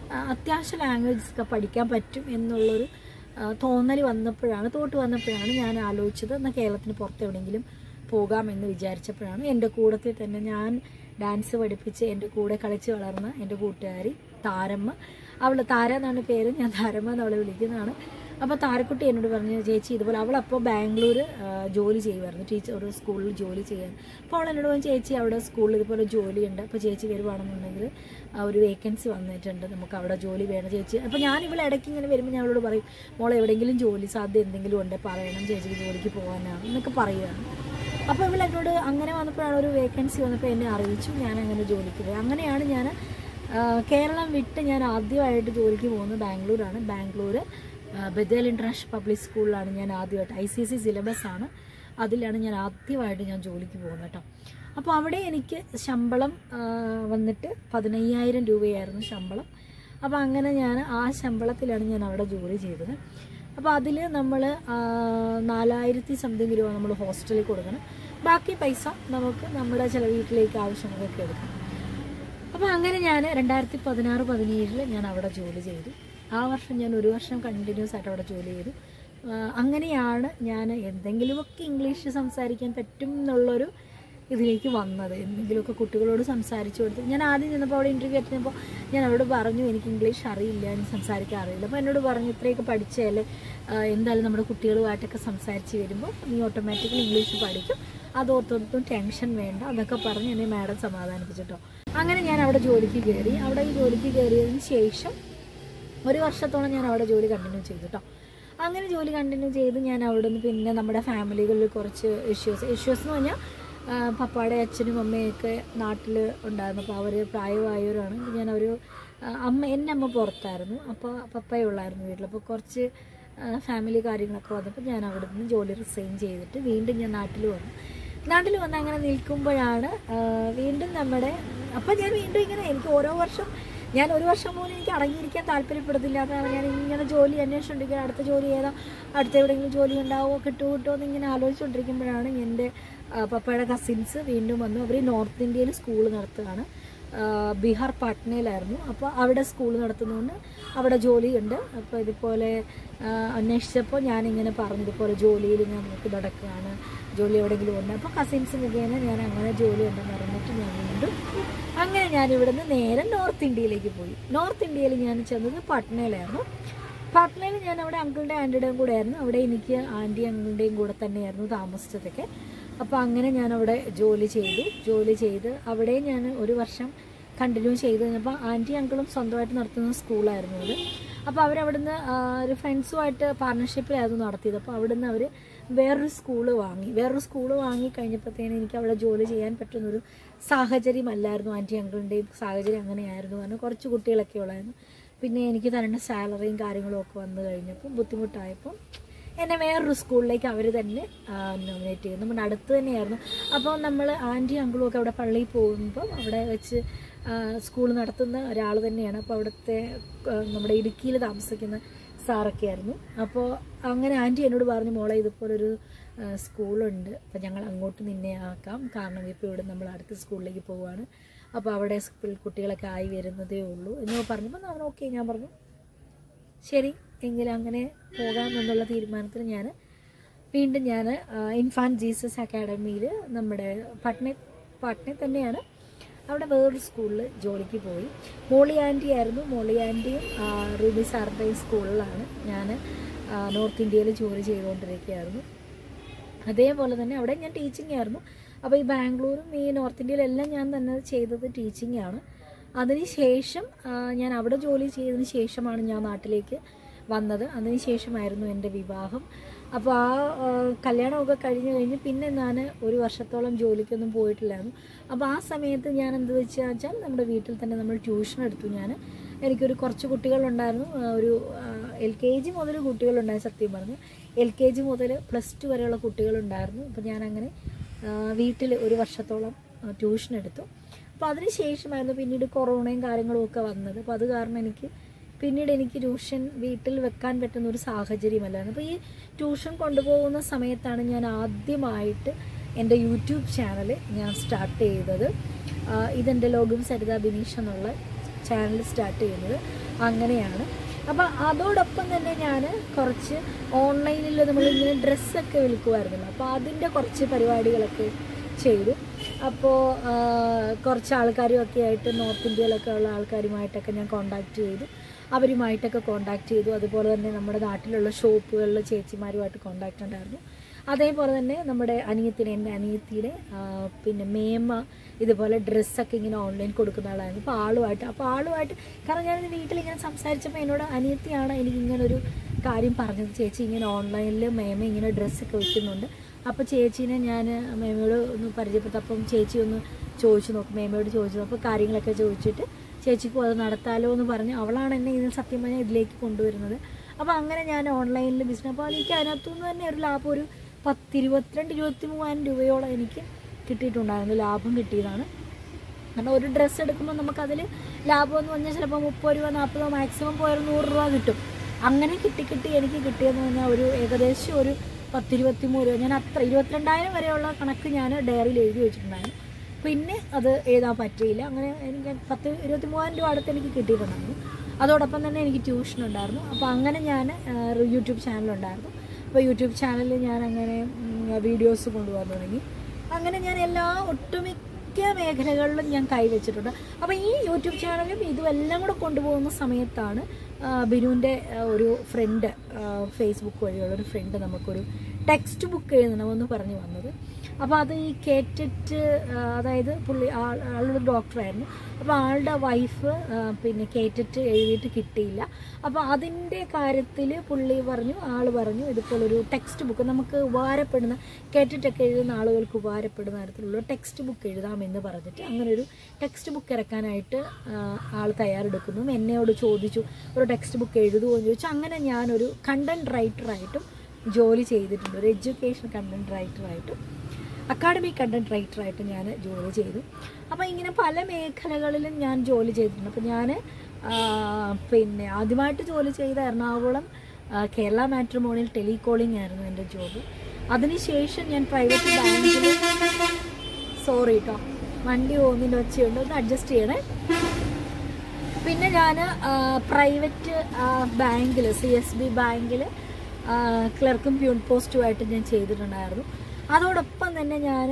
ആ, അത്യാവശ്യം ലാംഗ്വേജസ് ഒക്കെ പഠിക്കാൻ പറ്റും എന്നുള്ളൊരു തോന്നൽ വന്നപ്പോഴാണ് തോട്ട് വന്നപ്പോഴാണ് ഞാൻ ആലോചിച്ചത് എന്നാൽ കേരളത്തിന് പുറത്ത് എവിടെയെങ്കിലും പോകാമെന്ന് വിചാരിച്ചപ്പോഴാണ് എൻ്റെ കൂടത്തിൽ തന്നെ ഞാൻ ഡാൻസ് പഠിപ്പിച്ച് എൻ്റെ കൂടെ കളിച്ച് വളർന്ന എൻ്റെ കൂട്ടുകാരി താരമ്മ അവൾ താര എന്നാണ് പേര് ഞാൻ താരമ്മ എന്ന് അവളെ വിളിക്കുന്നതാണ് അപ്പോൾ താരക്കുട്ടി എന്നോട് പറഞ്ഞു ചേച്ചി ഇതുപോലെ അവളപ്പോൾ ബാംഗ്ലൂർ ആ, ജോലി ചെയ്യുമായിരുന്നു ടീച്ചർ ഒരു സ്കൂളിൽ ജോലി ചെയ്യാൻ അപ്പോൾ അവൾ എന്നോട് പറഞ്ഞു ചേച്ചി അവിടെ സ്കൂളിൽ ഇതുപോലെ ജോലിയുണ്ട് അപ്പോൾ ചേച്ചി വരുവാണെന്നുണ്ടെങ്കിൽ ആ, ഒരു വേക്കൻസി വന്നിട്ടുണ്ട് നമുക്ക് അവിടെ ജോലി വേണം ചേച്ചി അപ്പോൾ ഞാൻ ഇവിടെ ഇടയ്ക്ക് ഇങ്ങനെ വരുമ്പോൾ ഞാൻ അവളോട് പറയും മോളെ എവിടെയെങ്കിലും ജോലി സാധ്യത എന്തെങ്കിലും ഉണ്ട് പറയണം ചേച്ചിക്ക് ജോലിക്ക് പോകാനാണ് എന്നൊക്കെ പറയുകയാണ് അപ്പോൾ ഇവൾ എന്നോട് അങ്ങനെ വന്നപ്പോഴാണ് ഒരു വേക്കൻസി വന്നപ്പോൾ എന്നെ അറിയിച്ചു ഞാൻ അങ്ങനെ ജോലിക്ക് പോയി അങ്ങനെയാണ് ഞാൻ ആ, കേരളം വിട്ട് ഞാൻ ആദ്യമായിട്ട് ജോലിക്ക് പോകുന്നത് ബാംഗ്ലൂരാണ് ബാംഗ്ലൂർ ബദേൽ ഇൻ്റർനാഷണൽ പബ്ലിക് സ്കൂളിലാണ് ഞാൻ ആദ്യമായിട്ട് ഐ സി സി സിലബസ് ആണ് അതിലാണ് ഞാൻ ആദ്യമായിട്ട് ഞാൻ ജോലിക്ക് പോകുന്നത് കേട്ടോ അപ്പോൾ അവിടെ എനിക്ക് ശമ്പളം ആ, വന്നിട്ട് പതിനയ്യായിരം രൂപയായിരുന്നു ശമ്പളം അപ്പോൾ അങ്ങനെ ഞാൻ ആ ശമ്പളത്തിലാണ് ഞാൻ അവിടെ ജോലി ചെയ്തത് അപ്പോൾ അതിൽ നമ്മൾ നാലായിരത്തി സംതിങ് രൂപ നമ്മൾ ഹോസ്റ്റലിൽ കൊടുക്കണം ബാക്കി പൈസ നമുക്ക് നമ്മുടെ ചില വീട്ടിലേക്ക് ആവശ്യങ്ങൾക്കൊക്കെ എടുക്കണം അപ്പോൾ അങ്ങനെ ഞാൻ രണ്ടായിരത്തി പതിനാറ് പതിനേഴിൽ ഞാൻ അവിടെ ജോലി ചെയ്തു ആ വർഷം ഞാൻ ഒരു വർഷം കണ്ടിന്യൂസ് ആയിട്ട് അവിടെ ജോലി ചെയ്തു ആ, അങ്ങനെയാണ് ഞാൻ എന്തെങ്കിലുമൊക്കെ ഇംഗ്ലീഷ് സംസാരിക്കാൻ പറ്റും എന്നുള്ളൊരു ഇതിലേക്ക് വന്നത് എന്തെങ്കിലുമൊക്കെ കുട്ടികളോട് സംസാരിച്ചു കൊടുത്ത് ഞാൻ ആദ്യം ചെന്നപ്പോൾ അവിടെ ഇൻ്റർവ്യൂ അറ്റൻഡപ്പോൾ ഞാൻ അവരോട് പറഞ്ഞു എനിക്ക് ഇംഗ്ലീഷ് അറിയില്ല എനിക്ക് സംസാരിക്കാൻ അറിയില്ല അപ്പോൾ എന്നോട് പറഞ്ഞു ഇത്രയൊക്കെ പഠിച്ചാൽ എന്തായാലും നമ്മുടെ കുട്ടികളുമായിട്ടൊക്കെ സംസാരിച്ച് വരുമ്പോൾ നീ ഓട്ടോമാറ്റിക്കലി ഇംഗ്ലീഷ് പഠിക്കും അതോർത്തൊന്നും ടെൻഷൻ വേണ്ട അതൊക്കെ പറഞ്ഞ് എന്നെ മാഡം സമാധാനിപ്പിച്ചിട്ടോ അങ്ങനെ ഞാൻ അവിടെ ജോലിക്ക് കയറി അവിടെ ഈ ജോലിക്ക് കയറിയതിന് ശേഷം ഒരു വർഷത്തോളം ഞാൻ അവിടെ ജോലി കണ്ടിന്യൂ ചെയ്തു കേട്ടോ അങ്ങനെ ജോലി കണ്ടിന്യൂ ചെയ്ത് ഞാൻ അവിടെ നിന്ന് പിന്നെ നമ്മുടെ ഫാമിലികളിൽ കുറച്ച് ഇഷ്യൂസ് ഇഷ്യൂസ് എന്ന് പറഞ്ഞാൽ ആ, പപ്പായുടെ അച്ഛനും അമ്മയൊക്കെ നാട്ടിൽ ഉണ്ടായിരുന്നു അപ്പോൾ അവർ പ്രായമായവരാണ് ഞാൻ ഒരു ആ, അമ്മ എൻ്റെ അമ്മ പുറത്തായിരുന്നു അപ്പോൾ പപ്പയേ ഉള്ളായിരുന്നു വീട്ടിൽ അപ്പോൾ കുറച്ച് ഫാമിലി കാര്യങ്ങളൊക്കെ വന്നപ്പോൾ ഞാൻ അവിടെ നിന്ന് ജോലി റിസൈൻ ചെയ്തിട്ട് വീണ്ടും ഞാൻ നാട്ടിൽ വന്നു നാട്ടിൽ വന്ന് അങ്ങനെ നിൽക്കുമ്പോഴാണ് ആ, വീണ്ടും നമ്മുടെ അപ്പം ഞാൻ വീണ്ടും ഇങ്ങനെ എനിക്ക് ഓരോ വർഷം ഞാൻ ഒരു വർഷം പോലും എനിക്ക് അടങ്ങിയിരിക്കാൻ താല്പര്യപ്പെടുന്നില്ലാത്തതാണ് ഞാൻ ഇങ്ങനെ ജോലി അന്വേഷിച്ചുകൊണ്ടിരിക്കുക അടുത്ത ജോലി ഏതാ അടുത്ത എവിടെയെങ്കിലും ജോലി ഉണ്ടാവുമോ കിട്ടുമോ കിട്ടുമോ എന്ന് ഇങ്ങനെ ആലോചിച്ചുകൊണ്ടിരിക്കുമ്പോഴാണ് എൻ്റെ ആ, പപ്പയുടെ കസിൻസ് വീണ്ടും വന്നു അവർ നോർത്ത് ഇന്ത്യയിൽ സ്കൂൾ നടത്തുകയാണ് ആ, ബീഹാർ പാട്നയിലായിരുന്നു അപ്പോൾ അവിടെ സ്കൂൾ നടത്തുന്നതുകൊണ്ട് അവിടെ ജോലിയുണ്ട് അപ്പോൾ ഇതുപോലെ ആ, അന്വേഷിച്ചപ്പോൾ ഞാനിങ്ങനെ പറഞ്ഞു ഇതുപോലെ ജോലിയിൽ ഞാൻ നോക്കി നടക്കുകയാണ് ജോലി എവിടെയെങ്കിലും ഉണ്ട് അപ്പോൾ കസിൻസ് മുഖേന ഞാൻ അങ്ങനെ ജോലി ഉണ്ടെന്ന് പറഞ്ഞിട്ട് ഞാൻ വീണ്ടും അങ്ങനെ ഞാൻ ഇവിടുന്ന് നേരെ നോർത്ത് ഇന്ത്യയിലേക്ക് പോയി നോർത്ത് ഇന്ത്യയിൽ ഞാൻ ചെന്നത് പാട്നയിലായിരുന്നു പാട്നയിൽ ഞാൻ അവിടെ അങ്കിളുടെ ആൻറ്റിയുടെയും കൂടെ ആയിരുന്നു അവിടെ എനിക്ക് ആൻറ്റി അങ്കിളുടെയും കൂടെ തന്നെയായിരുന്നു താമസിച്ചതൊക്കെ അപ്പോൾ അങ്ങനെ ഞാൻ അവിടെ ജോലി ചെയ്തു ജോലി ചെയ്ത് അവിടെ ഞാൻ ഒരു വർഷം കണ്ടിന്യൂ ചെയ്ത് കഴിഞ്ഞപ്പോൾ ആൻറ്റി അങ്കിളും സ്വന്തമായിട്ട് നടത്തുന്ന സ്കൂളായിരുന്നു അത് അപ്പോൾ അവരവിടുന്ന് ആ, ഒരു ഫ്രണ്ട്സുമായിട്ട് പാർട്ണർഷിപ്പിലായിരുന്നു നടത്തിയത് അപ്പോൾ അവിടുന്ന് അവർ വേറൊരു സ്കൂള് വാങ്ങി വേറൊരു സ്കൂള് വാങ്ങി കഴിഞ്ഞപ്പോഴത്തേനും എനിക്ക് അവിടെ ജോലി ചെയ്യാൻ പറ്റുന്നൊരു സാഹചര്യമല്ലായിരുന്നു ആൻറ്റി അങ്കിളിൻ്റെയും സാഹചര്യം അങ്ങനെയായിരുന്നു കാരണം കുറച്ച് കുട്ടികളൊക്കെ ഉള്ളായിരുന്നു പിന്നെ എനിക്ക് തരേണ്ട സാലറിയും കാര്യങ്ങളും ഒക്കെ വന്നു കഴിഞ്ഞപ്പോൾ ബുദ്ധിമുട്ടായപ്പോൾ എന്നെ വേറൊരു സ്കൂളിലേക്ക് അവർ തന്നെ നോമിനേറ്റ് ചെയ്തു നമ്മുടെ അടുത്ത് തന്നെയായിരുന്നു അപ്പോൾ നമ്മൾ ആൻറ്റി അങ്കിളും ഒക്കെ അവിടെ പള്ളിയിൽ പോകുമ്പോൾ അവിടെ വെച്ച് സ്കൂൾ നടത്തുന്ന ഒരാൾ തന്നെയാണ് അപ്പോൾ അവിടുത്തെ ആ, നമ്മുടെ ഇടുക്കിയിൽ താമസിക്കുന്ന സാറൊക്കെ ആയിരുന്നു അപ്പോൾ അങ്ങനെ ആൻറ്റി എന്നോട് പറഞ്ഞു മോളെ ഇതുപോലൊരു ആ, സ്കൂളുണ്ട് അപ്പോൾ ഞങ്ങൾ അങ്ങോട്ട് നിന്നെ ആക്കാം കാരണം ഇപ്പോൾ ഇവിടെ നമ്മൾ അടുത്ത സ്കൂളിലേക്ക് പോവുകയാണ് അപ്പോൾ അവിടെ സ്കൂൾ കുട്ടികളൊക്കെ ആയി വരുന്നതേ ഉള്ളൂ എന്ന് പറഞ്ഞപ്പോൾ നമ്മൾ ഓക്കെ ഞാൻ പറഞ്ഞു ശരി എങ്കിൽ അങ്ങനെ പോകാം എന്നുള്ള തീരുമാനത്തിൽ ഞാൻ വീണ്ടും ഞാൻ ഇൻഫാൻ ജീസസ് അക്കാഡമിയിൽ നമ്മുടെ പട്ന പട്ന തന്നെയാണ് അവിടെ വേറൊരു സ്കൂളിൽ ജോലിക്ക് പോയി മോളി ആൻറ്റി ആയിരുന്നു മോളി ആൻറ്റിയും ആ, റൂബി സാറിൻ്റെയും സ്കൂളിലാണ് ഞാൻ നോർത്ത് ഇന്ത്യയിൽ ജോലി ചെയ്തുകൊണ്ടിരിക്കുകയായിരുന്നു അതേപോലെ തന്നെ അവിടെ ഞാൻ ടീച്ചിങ് ആയിരുന്നു അപ്പോൾ ഈ ബാംഗ്ലൂരും ഈ നോർത്ത് ഇന്ത്യയിലെല്ലാം ഞാൻ തന്നെ ചെയ്തത് ടീച്ചിങ് ആണ് അതിനുശേഷം ആ, ഞാൻ അവിടെ ജോലി ചെയ്തതിന് ശേഷമാണ് ഞാൻ നാട്ടിലേക്ക് വന്നത് അതിന് ശേഷമായിരുന്നു എൻ്റെ വിവാഹം അപ്പോൾ ആ ആ, കല്യാണമൊക്കെ കഴിഞ്ഞ് കഴിഞ്ഞ് പിന്നെ ഞാൻ ഒരു വർഷത്തോളം ജോലിക്കൊന്നും പോയിട്ടില്ലായിരുന്നു അപ്പോൾ ആ സമയത്ത് ഞാൻ എന്ത് വെച്ചാൽ വെച്ചാൽ നമ്മുടെ വീട്ടിൽ തന്നെ നമ്മൾ ട്യൂഷൻ എടുത്തു ഞാൻ എനിക്കൊരു കുറച്ച് കുട്ടികളുണ്ടായിരുന്നു ആ, ഒരു എൽ കെ ജി മുതൽ കുട്ടികളുണ്ടായിരുന്നു സത്യം പറഞ്ഞു എൽ കെ ജി മുതൽ പ്ലസ് ടു വരെയുള്ള കുട്ടികളുണ്ടായിരുന്നു അപ്പോൾ ഞാനങ്ങനെ വീട്ടിൽ ഒരു വർഷത്തോളം ആ, ട്യൂഷൻ എടുത്തു അപ്പോൾ അതിന് ശേഷമായിരുന്നു പിന്നീട് കൊറോണയും കാര്യങ്ങളും ഒക്കെ വന്നത് അപ്പോൾ അത് കാരണം എനിക്ക് പിന്നീട് എനിക്ക് ട്യൂഷൻ വീട്ടിൽ വെക്കാൻ പറ്റുന്ന ഒരു സാഹചര്യമല്ലായിരുന്നു അപ്പോൾ ഈ ട്യൂഷൻ കൊണ്ടുപോകുന്ന സമയത്താണ് ഞാൻ ആദ്യമായിട്ട് എൻ്റെ യൂട്യൂബ് ചാനൽ ഞാൻ സ്റ്റാർട്ട് ചെയ്തത് ആ, ഇതെൻ്റെ ലോകം സരിത ബിനീഷ് എന്നുള്ള ചാനൽ സ്റ്റാർട്ട് ചെയ്യുന്നത് അങ്ങനെയാണ് അപ്പം അതോടൊപ്പം തന്നെ ഞാൻ കുറച്ച് ഓൺലൈനിൽ നമ്മളിങ്ങനെ ഡ്രസ്സൊക്കെ വിൽക്കുമായിരുന്നല്ലോ അപ്പോൾ അതിൻ്റെ കുറച്ച് പരിപാടികളൊക്കെ ചെയ്തു അപ്പോൾ കുറച്ച് ആൾക്കാരും ഒക്കെ ആയിട്ട് നോർത്ത് ഇന്ത്യയിലൊക്കെ ഉള്ള ആൾക്കാരുമായിട്ടൊക്കെ ഞാൻ കോണ്ടാക്ട് ചെയ്തു അവരുമായിട്ടൊക്കെ കോണ്ടാക്ട് ചെയ്തു അതുപോലെ തന്നെ നമ്മുടെ നാട്ടിലുള്ള ഷോപ്പുകളിൽ ചേച്ചിമാരുമായിട്ട് കോണ്ടാക്ട് ഉണ്ടായിരുന്നു അതേപോലെ തന്നെ നമ്മുടെ അനിയത്തിന് എൻ്റെ അനിയത്തിയുടെ ആ, പിന്നെ മേമ ഇതുപോലെ ഡ്രസ്സൊക്കെ ഇങ്ങനെ ഓൺലൈൻ കൊടുക്കുന്ന ആളായിരുന്നു അപ്പോൾ ആളുമായിട്ട് അപ്പോൾ ആളുമായിട്ട് കാരണം ഞാൻ വീട്ടിൽ ഇങ്ങനെ സംസാരിച്ചപ്പോൾ എന്നോട് അനിയത്തിയാണ് എനിക്ക് ഇങ്ങനെ ഒരു കാര്യം പറഞ്ഞത് ചേച്ചി ഇങ്ങനെ ഓൺലൈനിൽ മേമ ഇങ്ങനെ ഡ്രസ്സൊക്കെ വിൽക്കുന്നുണ്ട് അപ്പോൾ ചേച്ചീനെ ഞാൻ മേമയോട് ഒന്ന് പരിചയപ്പെട്ടു അപ്പം ചേച്ചി ഒന്ന് ചോദിച്ചു നോക്കും മേമയോട് ചോദിച്ചു അപ്പോൾ കാര്യങ്ങളൊക്കെ ചോദിച്ചിട്ട് ചേച്ചിക്കും അത് നടത്താലോ എന്ന് പറഞ്ഞ് അവളാണ് എന്നെ ഇതിന് സത്യം പറഞ്ഞാൽ ഇതിലേക്ക് കൊണ്ടുവരുന്നത് അപ്പോൾ അങ്ങനെ ഞാൻ ഓൺലൈനിൽ ബിസിനസ് അപ്പോൾ എനിക്ക് അതിനകത്തുനിന്ന് തന്നെ ഒരു ലാഭം ഒരു പത്തിരുപത്തിരണ്ട് ഇരുപത്തി മൂവായിരം രൂപയോളം എനിക്ക് കിട്ടിയിട്ടുണ്ടായിരുന്നു ലാഭം കിട്ടിയതാണ് കാരണം ഒരു ഡ്രസ്സ് എടുക്കുമ്പോൾ നമുക്കതിൽ ലാഭം എന്ന് പറഞ്ഞാൽ ചിലപ്പോൾ മുപ്പത് രൂപ നാൽപ്പതോ മാക്സിമം പോയാൽ നൂറ് രൂപ കിട്ടും അങ്ങനെ കിട്ടി കിട്ടി എനിക്ക് കിട്ടിയെന്ന് പറഞ്ഞാൽ ഒരു ഏകദേശം ഒരു പത്തിരുപത്തി മൂന്ന് രൂപ ഞാൻ അത്ര ഇരുപത്തിരണ്ടായിരം വരെയുള്ള കണക്ക് ഞാൻ ഡയറിയിൽ എഴുതി വെച്ചിട്ടുണ്ടായിരുന്നു പിന്നെ അത് എഴുതാൻ പറ്റിയില്ല അങ്ങനെ എനിക്ക് പത്ത് ഇരുപത്തി മൂവായിരം രൂപ അടുത്ത് എനിക്ക് കിട്ടിയിട്ടുണ്ടായിരുന്നു അതോടൊപ്പം തന്നെ എനിക്ക് ട്യൂഷൻ ഉണ്ടായിരുന്നു അപ്പോൾ അങ്ങനെ ഞാൻ യൂട്യൂബ് ചാനലുണ്ടായിരുന്നു അപ്പോൾ യൂട്യൂബ് ചാനലിൽ ഞാൻ അങ്ങനെ വീഡിയോസ് കൊണ്ടുപോകാൻ തുടങ്ങി അങ്ങനെ ഞാൻ എല്ലാ ഒട്ടുമിക്ക മേഖലകളിലും ഞാൻ കൈവച്ചിട്ടുണ്ട് അപ്പോൾ ഈ യൂട്യൂബ് ചാനലും ഇതും എല്ലാം കൂടെ കൊണ്ടുപോകുന്ന സമയത്താണ് ആ, ബിനുവിൻ്റെ ആ, ഒരു ഫ്രണ്ട് ഫേസ്ബുക്ക് വഴിയുള്ള ഒരു ഫ്രണ്ട് നമുക്കൊരു ടെക്സ്റ്റ് ബുക്ക് എഴുതണമെന്ന് പറഞ്ഞു വന്നത് അപ്പോൾ അത് ഈ കേറ്റിട്ട് അതായത് പുള്ളി ആൾ ആളൊരു ഡോക്ടറായിരുന്നു അപ്പോൾ ആളുടെ വൈഫ് പിന്നെ കേറ്റിട്ട് എഴുതിയിട്ട് കിട്ടിയില്ല അപ്പോൾ അതിൻ്റെ കാര്യത്തിൽ പുള്ളി പറഞ്ഞു ആൾ പറഞ്ഞു ഇതുപോലൊരു ടെക്സ്റ്റ് ബുക്ക് നമുക്ക് ഉപകാരപ്പെടുന്ന കേട്ടിട്ടൊക്കെ എഴുതുന്ന ആളുകൾക്ക് ഉപകാരപ്പെടുന്ന തരത്തിലുള്ള ടെക്സ്റ്റ് ബുക്ക് എഴുതാമെന്ന് പറഞ്ഞിട്ട് അങ്ങനെ ഒരു ടെക്സ്റ്റ് ബുക്ക് ഇറക്കാനായിട്ട് ആൾ തയ്യാറെടുക്കുന്നു എന്നോട് ചോദിച്ചു ഒരു ടെക്സ്റ്റ് ബുക്ക് എഴുതുമോ എന്ന് ചോദിച്ചു അങ്ങനെ ഞാനൊരു കണ്ടന്റ് റൈറ്ററായിട്ടും ജോലി ചെയ്തിട്ടുണ്ട് ഒരു എഡ്യൂക്കേഷൻ കണ്ടന്റ് റൈറ്ററായിട്ടും അക്കാഡമിക് കണ്ടന്റ് റൈറ്ററായിട്ട് ഞാൻ ജോലി ചെയ്തു അപ്പോൾ ഇങ്ങനെ പല മേഖലകളിലും ഞാൻ ജോലി ചെയ്തിട്ടുണ്ട് അപ്പോൾ ഞാൻ പിന്നെ ആദ്യമായിട്ട് ജോലി ചെയ്ത എറണാകുളം ആ, കേരള മാട്രിമോണിയൽ ടെലികോളിംഗ് ആയിരുന്നു എൻ്റെ ജോബ് അതിനുശേഷം ഞാൻ പ്രൈവറ്റ് ബാങ്കിൽ സോറി കേട്ടോ വണ്ടി പോകുന്നതിൻ്റെ ഒച്ചയുണ്ട് ഒന്ന് അഡ്ജസ്റ്റ് ചെയ്യണേ പിന്നെ ഞാൻ പ്രൈവറ്റ് ബാങ്കിൽ സി എസ് ബി ബാങ്കിൽ ക്ലർക്കും പ്യൂൺ പോസ്റ്റുമായിട്ട് ഞാൻ ചെയ്തിട്ടുണ്ടായിരുന്നു അതോടൊപ്പം തന്നെ ഞാൻ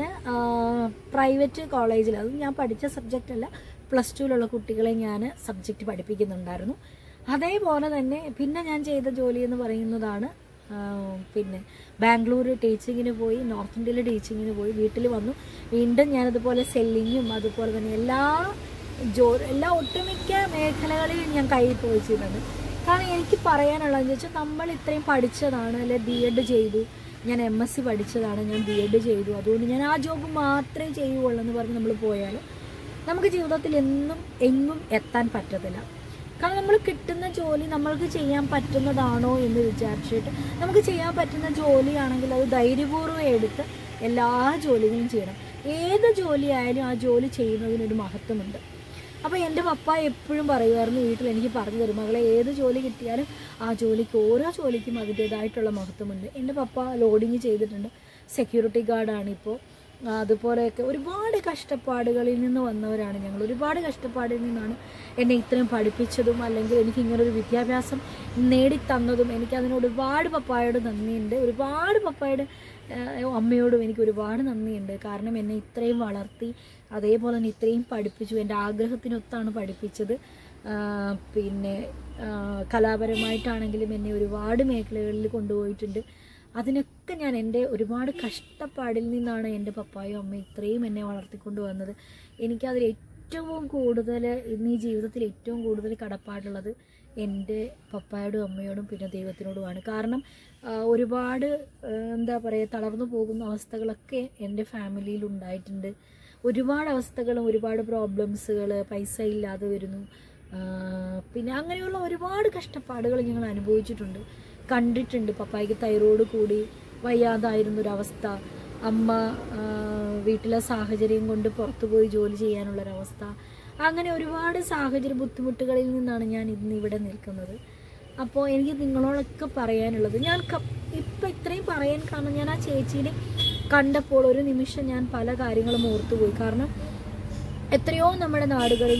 പ്രൈവറ്റ് കോളേജിൽ അതും ഞാൻ പഠിച്ച സബ്ജക്റ്റ് അല്ല പ്ലസ് ടുവിലുള്ള കുട്ടികളെ ഞാൻ സബ്ജക്റ്റ് പഠിപ്പിക്കുന്നുണ്ടായിരുന്നു അതേപോലെ തന്നെ പിന്നെ ഞാൻ ചെയ്ത ജോലി എന്ന് പറയുന്നതാണ് ആ, പിന്നെ ബാംഗ്ലൂർ ടീച്ചിങ്ങിന് പോയി നോർത്ത് ഇന്ത്യയിൽ ടീച്ചിങ്ങിന് പോയി വീട്ടിൽ വന്നു വീണ്ടും ഞാനതുപോലെ സെല്ലിങ്ങും അതുപോലെ തന്നെ എല്ലാ ജോ എല്ലാ ഒട്ടുമിക്ക മേഖലകളിലും ഞാൻ കയ്യിൽ പോയിച്ചിട്ടുണ്ട് കാരണം എനിക്ക് പറയാനുള്ളതെന്ന് വെച്ചാൽ നമ്മൾ ഇത്രയും പഠിച്ചതാണ് അല്ലെ ബി എഡ് ചെയ്തു ഞാൻ എം എസ് സി പഠിച്ചതാണ് ഞാൻ ബി എഡ് ചെയ്തു അതുകൊണ്ട് ഞാൻ ആ ജോബ് മാത്രമേ ചെയ്യുള്ളൂ എന്ന് പറഞ്ഞ് നമ്മൾ പോയാൽ നമുക്ക് ജീവിതത്തിൽ എന്നും എങ്ങും എത്താൻ പറ്റത്തില്ല കാരണം നമ്മൾ കിട്ടുന്ന ജോലി നമ്മൾക്ക് ചെയ്യാൻ പറ്റുന്നതാണോ എന്ന് വിചാരിച്ചിട്ട് നമുക്ക് ചെയ്യാൻ പറ്റുന്ന ജോലിയാണെങ്കിൽ അത് ധൈര്യപൂർവ്വം എടുത്ത് എല്ലാ ജോലികളും ചെയ്യണം ഏത് ജോലിയായാലും ആ ജോലി ചെയ്യുന്നതിനൊരു മഹത്വമുണ്ട് അപ്പോൾ എൻ്റെ പപ്പ എപ്പോഴും പറയുമായിരുന്നു വീട്ടിൽ എനിക്ക് പറഞ്ഞു തരും മകളെ ഏത് ജോലി കിട്ടിയാലും ആ ജോലിക്ക് ഓരോ ജോലിക്കും അതിൻ്റേതായിട്ടുള്ള മഹത്വമുണ്ട് എൻ്റെ പപ്പ ലോഡിങ് ചെയ്തിട്ടുണ്ട് സെക്യൂരിറ്റി ഗാർഡാണ് ഇപ്പോൾ അതുപോലെയൊക്കെ ഒരുപാട് കഷ്ടപ്പാടുകളിൽ നിന്ന് വന്നവരാണ് ഞങ്ങൾ ഒരുപാട് കഷ്ടപ്പാടിൽ നിന്നാണ് എന്നെ ഇത്രയും പഠിപ്പിച്ചതും അല്ലെങ്കിൽ എനിക്ക് ഇങ്ങനൊരു വിദ്യാഭ്യാസം നേടിത്തന്നതും എനിക്ക് അതിനോട് ഒരുപാട് പപ്പായോട് നന്ദിയുണ്ട് ഒരുപാട് പപ്പായുടെ ഏഹ്, അമ്മയോടും എനിക്ക് ഒരുപാട് നന്ദിയുണ്ട് കാരണം എന്നെ ഇത്രയും വളർത്തി അതേപോലെ തന്നെ ഇത്രയും പഠിപ്പിച്ചു എൻ്റെ ആഗ്രഹത്തിനൊത്താണ് പഠിപ്പിച്ചത് ആഹ് പിന്നെ ആഹ് കലാപരമായിട്ടാണെങ്കിലും എന്നെ ഒരുപാട് മേഖലകളിൽ കൊണ്ടുപോയിട്ടുണ്ട് അതിനൊക്കെ ഞാൻ എൻ്റെ ഒരുപാട് കഷ്ടപ്പാടിൽ നിന്നാണ് എൻ്റെ പപ്പായും അമ്മയും ഇത്രയും എന്നെ വളർത്തിക്കൊണ്ട് വന്നത് എനിക്കതിൽ ഏറ്റവും കൂടുതൽ ഇന്ന് ഈ ജീവിതത്തിൽ ഏറ്റവും കൂടുതൽ കടപ്പാടുള്ളത് എൻ്റെ പപ്പായോടും അമ്മയോടും പിന്നെ ദൈവത്തിനോടുമാണ് കാരണം ആ, ഒരുപാട് ആ, എന്താ പറയുക തളർന്നു പോകുന്ന അവസ്ഥകളൊക്കെ എൻ്റെ ഫാമിലിയിൽ ഉണ്ടായിട്ടുണ്ട് ഒരുപാട് അവസ്ഥകളും ഒരുപാട് പ്രോബ്ലംസുകൾ പൈസ ഇല്ലാതെ വരുന്നു ആ, പിന്നെ അങ്ങനെയുള്ള ഒരുപാട് കഷ്ടപ്പാടുകൾ ഞങ്ങൾ അനുഭവിച്ചിട്ടുണ്ട് കണ്ടിട്ടുണ്ട് പപ്പായ്ക്ക് തൈറോയ്ഡ് കൂടി വയ്യാതായിരുന്നൊരവസ്ഥ അമ്മ ആ, വീട്ടിലെ സാഹചര്യം കൊണ്ട് പുറത്തു പോയി ജോലി ചെയ്യാനുള്ളൊരവസ്ഥ അങ്ങനെ ഒരുപാട് സാഹചര്യ ബുദ്ധിമുട്ടുകളിൽ നിന്നാണ് ഞാൻ ഇന്ന് ഇവിടെ നിൽക്കുന്നത് അപ്പോൾ എനിക്ക് നിങ്ങളോടൊക്കെ പറയാനുള്ളത് ഞാൻ ക- ഇപ്പം ഇത്രയും പറയാൻ കാരണം ഞാൻ ആ ചേച്ചീനെ കണ്ടപ്പോൾ ഒരു നിമിഷം ഞാൻ പല കാര്യങ്ങളും ഓർത്തുപോയി കാരണം എത്രയോ നമ്മുടെ നാടുകളിൽ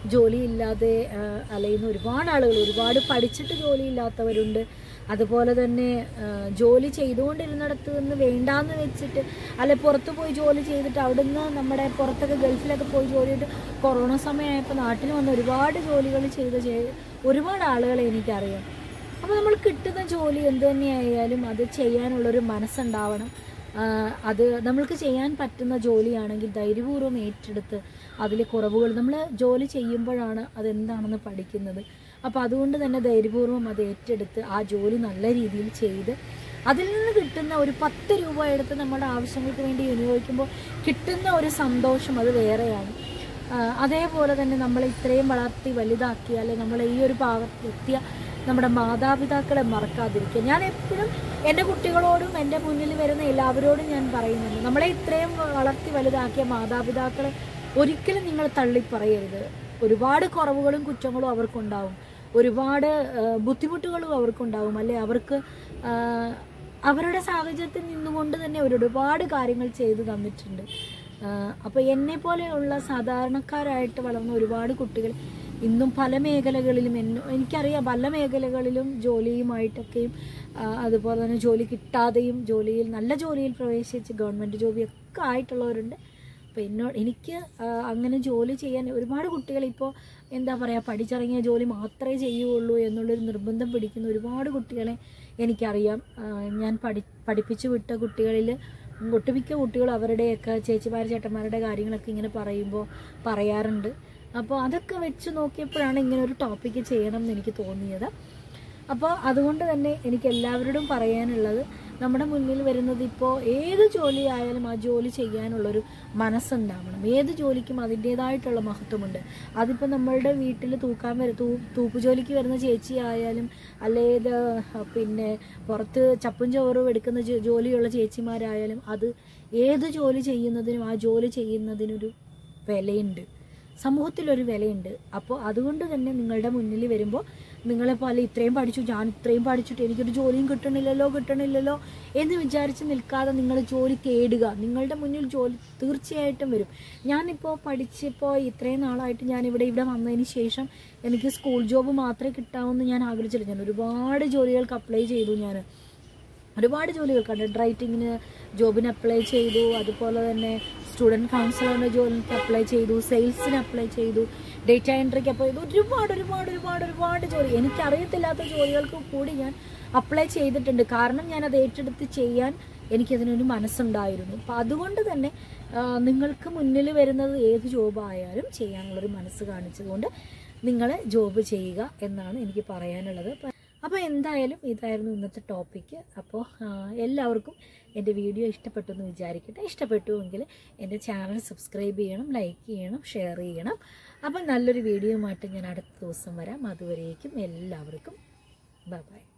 ജോലിയില്ലാതെ ആ, അലയുന്ന ഒരുപാട് ആളുകൾ ഒരുപാട് പഠിച്ചിട്ട് ജോലിയില്ലാത്തവരുണ്ട് അതുപോലെ തന്നെ ആ, ജോലി ചെയ്തുകൊണ്ടിരുന്നിടത്ത് നിന്ന് വേണ്ടാന്ന് വെച്ചിട്ട് അല്ലെ പുറത്ത് പോയി ജോലി ചെയ്തിട്ട് അവിടുന്ന് നമ്മുടെ പുറത്തൊക്കെ ഗൾഫിലൊക്കെ പോയി ജോലി ചെയ്തിട്ട് കൊറോണ സമയമായപ്പോൾ നാട്ടിൽ വന്ന് ഒരുപാട് ജോലികൾ ചെയ്ത് ചെയ്ത് ഒരുപാട് ആളുകളെ എനിക്കറിയാം അപ്പോൾ നമ്മൾ കിട്ടുന്ന ജോലി എന്ത് തന്നെയായാലും അത് ചെയ്യാനുള്ളൊരു മനസ്സുണ്ടാവണം ആ, അത് നമ്മൾക്ക് ചെയ്യാൻ പറ്റുന്ന ജോലിയാണെങ്കിൽ ധൈര്യപൂർവ്വം ഏറ്റെടുത്ത് അതിൽ കുറവുകൾ നമ്മൾ ജോലി ചെയ്യുമ്പോഴാണ് അതെന്താണെന്ന് പഠിക്കുന്നത് അപ്പോൾ അതുകൊണ്ട് തന്നെ ധൈര്യപൂർവ്വം അത് ഏറ്റെടുത്ത് ആ ജോലി നല്ല രീതിയിൽ ചെയ്ത് അതിൽ നിന്ന് കിട്ടുന്ന ഒരു പത്ത് രൂപ എടുത്ത് നമ്മുടെ ആവശ്യങ്ങൾക്ക് വേണ്ടി വിനിയോഗിക്കുമ്പോൾ കിട്ടുന്ന ഒരു സന്തോഷം അത് വേറെയാണ് ആ, അതേപോലെ തന്നെ നമ്മൾ ഇത്രയും വളർത്തി വലുതാക്കിയാൽ നമ്മൾ ഈ ഒരു ഭാഗത്തെത്തിയ നമ്മുടെ മാതാപിതാക്കളെ മറക്കാതിരിക്കുക ഞാൻ എപ്പോഴും എൻ്റെ കുട്ടികളോടും എൻ്റെ മുന്നിൽ വരുന്ന എല്ലാവരോടും ഞാൻ പറയുന്നുണ്ട് നമ്മളെ ഇത്രയും വളർത്തി വലുതാക്കിയ മാതാപിതാക്കളെ ഒരിക്കലും നിങ്ങൾ തള്ളിപ്പറയരുത് ഒരുപാട് കുറവുകളും കുറ്റങ്ങളും അവർക്കുണ്ടാവും ഒരുപാട് ആ, ബുദ്ധിമുട്ടുകളും അവർക്കുണ്ടാവും അല്ലെ അവർക്ക് ആ, അവരുടെ സാഹചര്യത്തിൽ നിന്നുകൊണ്ട് തന്നെ അവർ ഒരുപാട് കാര്യങ്ങൾ ചെയ്തു തന്നിട്ടുണ്ട് അപ്പോൾ എന്നെ പോലെയുള്ള സാധാരണക്കാരായിട്ട് വളർന്ന ഒരുപാട് കുട്ടികൾ ഇന്നും പല മേഖലകളിലും എന്നെ എനിക്കറിയാം പല മേഖലകളിലും ജോലിയുമായിട്ടൊക്കെയും ആ, അതുപോലെ തന്നെ ജോലി കിട്ടാതെയും ജോലിയിൽ നല്ല ജോലിയിൽ പ്രവേശിച്ച് ഗവൺമെൻറ് ജോലിയൊക്കെ ആയിട്ടുള്ളവരുണ്ട് അപ്പോൾ എന്നോട് എനിക്ക് ആ, അങ്ങനെ ജോലി ചെയ്യാൻ ഒരുപാട് കുട്ടികൾ ഇപ്പോൾ എന്താ പറയുക പഠിച്ചിറങ്ങിയ ജോലി മാത്രമേ ചെയ്യുള്ളൂ എന്നുള്ളൊരു നിർബന്ധം പിടിക്കുന്ന ഒരുപാട് കുട്ടികളെ എനിക്കറിയാം ആ, ഞാൻ പഠി പഠിപ്പിച്ചു വിട്ട കുട്ടികളിൽ ഒട്ടുമിക്ക കുട്ടികളും അവരുടെയൊക്കെ ചേച്ചിമാർ ചേട്ടന്മാരുടെ കാര്യങ്ങളൊക്കെ ഇങ്ങനെ പറയുമ്പോൾ പറയാറുണ്ട് അപ്പോൾ അതൊക്കെ വെച്ച് നോക്കിയപ്പോഴാണ് ഇങ്ങനെ ഒരു ടോപ്പിക്ക് ചെയ്യണം എന്ന് എനിക്ക് തോന്നിയത് അപ്പോൾ അതുകൊണ്ട് തന്നെ എനിക്ക് എല്ലാവരോടും പറയാനുള്ളത് നമ്മുടെ മുന്നിൽ വരുന്നത് ഇപ്പോൾ ഏത് ജോലി ആയാലും ആ ജോലി ചെയ്യാനുള്ളൊരു മനസ്സുണ്ടാവണം ഏത് ജോലിക്കും അതിൻ്റേതായിട്ടുള്ള മഹത്വമുണ്ട് അതിപ്പോൾ നമ്മളുടെ വീട്ടിൽ തൂക്കാൻ വരും തൂ തൂപ്പ് ജോലിക്ക് വരുന്ന ചേച്ചി ആയാലും അല്ലെങ്കിൽ പിന്നെ പുറത്ത് ചപ്പും ചോറും എടുക്കുന്ന ജോ- ജോലിയുള്ള ചേച്ചിമാരായാലും അത് ഏത് ജോലി ചെയ്യുന്നതിനും ആ ജോലി ചെയ്യുന്നതിനൊരു വിലയുണ്ട് സമൂഹത്തിലൊരു വിലയുണ്ട് അപ്പോൾ അതുകൊണ്ട് തന്നെ നിങ്ങളുടെ മുന്നിൽ വരുമ്പോൾ നിങ്ങളെ പോലെ ഇത്രയും പഠിച്ചു ഞാൻ ഇത്രയും പഠിച്ചിട്ട് എനിക്കൊരു ജോലിയും കിട്ടണില്ലല്ലോ കിട്ടണില്ലല്ലോ എന്ന് വിചാരിച്ച് നിൽക്കാതെ നിങ്ങൾ ജോലി തേടുക നിങ്ങളുടെ മുന്നിൽ ജോലി തീർച്ചയായിട്ടും വരും ഞാനിപ്പോൾ പഠിച്ചപ്പോൾ ഇത്രയും നാളായിട്ട് ഞാൻ ഇവിടെ ഇവിടെ വന്നതിന് ശേഷം എനിക്ക് സ്കൂൾ ജോബ് മാത്രമേ കിട്ടാവൂന്ന് ഞാൻ ആഗ്രഹിച്ചില്ല ഞാൻ ഒരുപാട് ജോലികൾക്ക് അപ്ലൈ ചെയ്തു ഞാൻ ഒരുപാട് ജോലികൾ കണ്ടന്റ് റൈറ്റിങ്ങിന് ജോബിന് അപ്ലൈ ചെയ്തു അതുപോലെ തന്നെ സ്റ്റുഡൻറ് കൗൺസിലറിൻ്റെ ജോലിക്ക് അപ്ലൈ ചെയ്തു സെയിൽസിന് അപ്ലൈ ചെയ്തു ഡേറ്റ എൻട്രിക്ക് അപ്ലൈ ചെയ്തു ഒരുപാട് ഒരുപാട് ഒരുപാട് ഒരുപാട് ജോലി എനിക്കറിയത്തില്ലാത്ത ജോലികൾക്ക് കൂടി ഞാൻ അപ്ലൈ ചെയ്തിട്ടുണ്ട് കാരണം ഞാൻ അത് ഏറ്റെടുത്ത് ചെയ്യാൻ എനിക്കതിനൊരു മനസ്സുണ്ടായിരുന്നു അപ്പം അതുകൊണ്ട് തന്നെ ആ, നിങ്ങൾക്ക് മുന്നിൽ വരുന്നത് ഏത് ജോബായാലും ചെയ്യാനുള്ളൊരു മനസ്സ് കാണിച്ചതുകൊണ്ട് നിങ്ങൾ ജോബ് ചെയ്യുക എന്നാണ് എനിക്ക് പറയാനുള്ളത് അപ്പം അപ്പോൾ എന്തായാലും ഇതായിരുന്നു ഇന്നത്തെ ടോപ്പിക്ക് അപ്പോൾ ആ, എല്ലാവർക്കും എൻ്റെ വീഡിയോ ഇഷ്ടപ്പെട്ടു എന്ന് വിചാരിക്കട്ടെ ഇഷ്ടപ്പെട്ടുവെങ്കിൽ എൻ്റെ ചാനൽ സബ്സ്ക്രൈബ് ചെയ്യണം ലൈക്ക് ചെയ്യണം ഷെയർ ചെയ്യണം അപ്പം നല്ലൊരു വീഡിയോയുമായിട്ട് ഞാൻ അടുത്ത ദിവസം വരാം അതുവരേക്കും എല്ലാവർക്കും ബൈ ബൈ